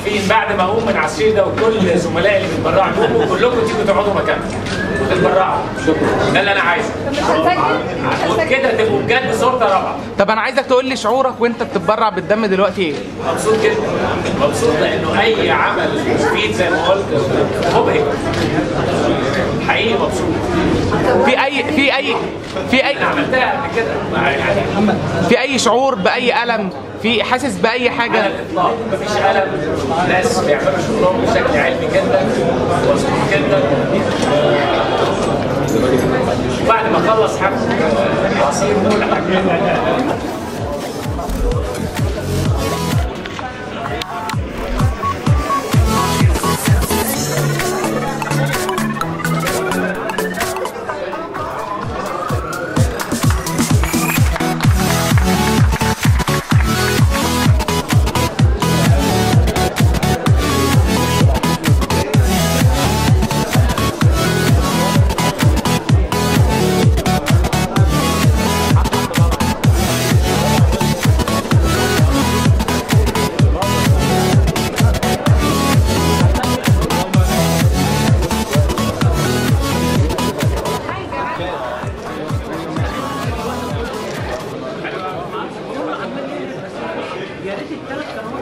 واقفين بعد ما اقوم من على السرير ده وكل زملائي اللي بيتبرعوا يقوموا كلكم تيجوا تقعدوا مكانكم وتتبرعوا ده اللي انا عايزه وبكده تبقوا بجد صورة رابعه طب انا عايزك تقول لي شعورك وانت بتتبرع بالدم دلوقتي ايه مبسوط جدا مبسوط لانه اي عمل مفيد زي ما قلت مبهج حقيقي مبسوط في اي في اي في اي انا عملتها قبل كده يعني في اي شعور باي الم في حاسس باي على حاجه الاطلاق مفيش الم ناس بيعملوا شغلهم بشكل علمي جدا مظبوط جدا بعد ما اخلص حفل عصير كل حاجه يا ريت الثلاث